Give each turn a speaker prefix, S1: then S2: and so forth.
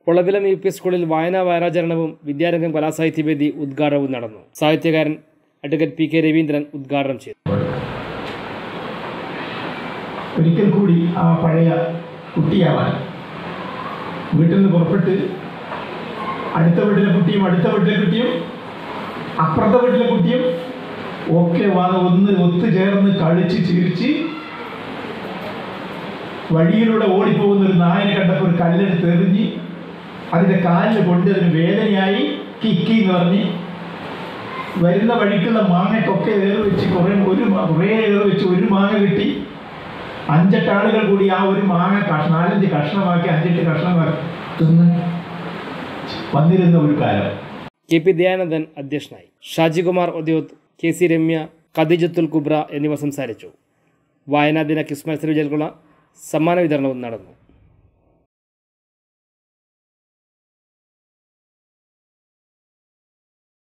S1: കൊളവിലം U P സ്കൂളിൽ വായനാ വാരാചരണവും വിദ്യാരംഗം കലാസാഹിത്യവേദി ഉദ്ഘാടനവും നടന്നു സാഹിത്യകാരൻ അഡ്വക്കേറ്റ് പി കെ രവീന്ദ്രൻ ഉദ്ഘാടനം ചെയ്തു
S2: ഒരിക്കൽ കൂടി ആ പഴയ കുട്ടിയാവാൻ വീട്ടിൽ നിന്ന് പുറപ്പെട്ട് അടുത്ത വീട്ടിലെ കുട്ടിയും അടുത്ത വീട്ടിലെ കുട്ടിയും അപ്പുറത്തെ വീട്ടിലെ കുട്ടിയും ഒക്കെ വന്ന് ഒന്ന് ഒത്തുചേർന്ന് കളിച്ച് ചിരിച്ച് വഴിയിലൂടെ ഓടിപ്പോകുന്ന ഒരു നായനെ കണ്ടപ്പോൾ ഒരു കല്ലെടുത്ത് എറിഞ്ഞ് അതിൻ്റെ കാലിൽ കൊണ്ട് അതിന് വേദനയായി കിക്കി എന്ന് പറഞ്ഞ് വരുന്ന വഴിക്കുള്ള മാങ്ങയ്ക്കൊക്കെ ഏറ് വെച്ച് കുറേ ഒരു മാ- കുറേ ഏറ് വെച്ച് ഒരു മാങ്ങ കിട്ടി അഞ്ചെട്ട് ആളുകൾ കൂടി ആ ഒരു മാങ്ങ കഷ നാലഞ്ച് കഷ്ണമാക്കി അഞ്ചെട്ട് കഷ്ണമാക്കി തിന്ന് വന്നിരുന്ന ഒരു കാലം
S1: കെ പി ദയാനന്ദൻ അധ്യക്ഷനായി ഷാജികുമാർ ഒദ്യോത് കെ സി രമ്യ ഖദീജത്തുൽ കുബ്ര എന്നിവർ സംസാരിച്ചു വായനാ ദിന ക്വിസ് മത്സര വിജയികൾക്കുള്ള സമ്മാന വിതരണവും നടന്നു